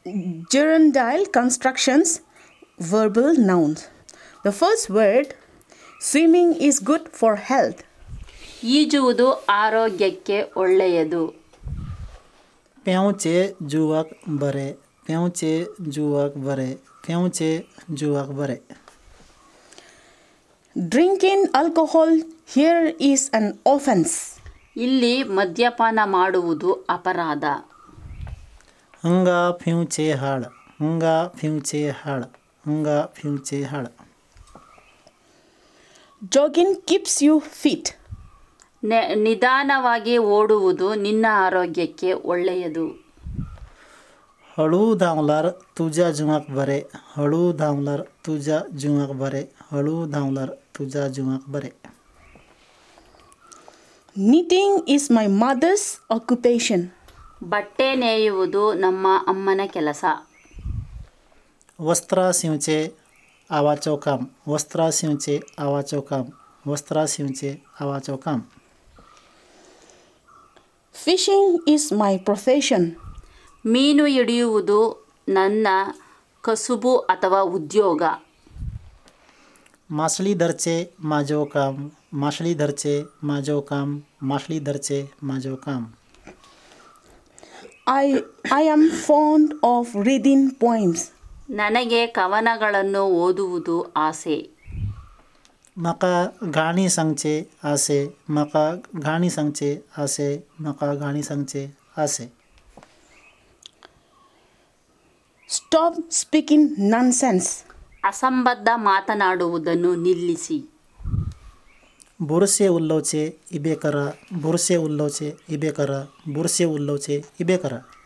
gerundal constructions, verbal nouns. The first word swimming is good for health. ಈಜುವುದು ಆರೋಗ್ಯಕ್ಕೆ ಒಳ್ಳೆಯದು पेंवचे जुवाक बरे पेंवचे जुवाक बरे पेंवचे जुवाक बरे Drinking alcohol here is an offense. ಇಲ್ಲಿ ಮದ್ಯಪಾನ ಮಾಡುವುದು ಅಪರಾಧ हंगा फिवचे हाड हंगा फिवचे हाड हंगा फिवचे हाड Jogging keeps you fit. ನೆ- ನಿಧಾನವಾಗಿ ಓಡುವುದು ನಿನ್ನ ಆರೋಗ್ಯಕ್ಕೆ ಒಳ್ಳೆಯದು हळू धांवल्यार तुज्या जिवाक बरें हळू धांवल्यार तुज्या जिवाक बरें हळू धांवल्यार तुज्या जिवाक बरें Knitting is my mother's occupation. ಬಟ್ಟೆ ನೇಯುವುದು ನಮ್ಮ ಅಮ್ಮನ ಕೆಲಸ वस्त्रां शिंवचे आवाचो काम वस्त्रां शिंवचे आवाचो काम वस्त्रां शिंवचे आवाचो काम Fishing is my profession. ಮೀನು ಹಿಡಿಯುವುದು ನನ್ನ ಕಸುಬು ಅಥವಾ ಉದ್ಯೋಗ मासळी धरचे म्हाजो काम मासळी धरचे म्हाजो काम मासळी धरचे म्हाजो काम I, I am fond of reading poems. ನನಗೆ ಕವನಗಳನ್ನು ಓದುವುದು ಆಸೆ म्हाका गाणी सांगचे आसे म्हाका गाणी सांगचे आसे म्हाका गाणी सांगचे आसे Stop speaking nonsense. ಅಸಂಬದ್ಧ ಮಾತನಾಡುವುದನ್ನು ನಿಲ್ಲಿಸಿ बुरशे उल्लोवचे इबे करा बुरशे उल्लोवचे इबे करा बुरशे उल्लोवचे इबे करा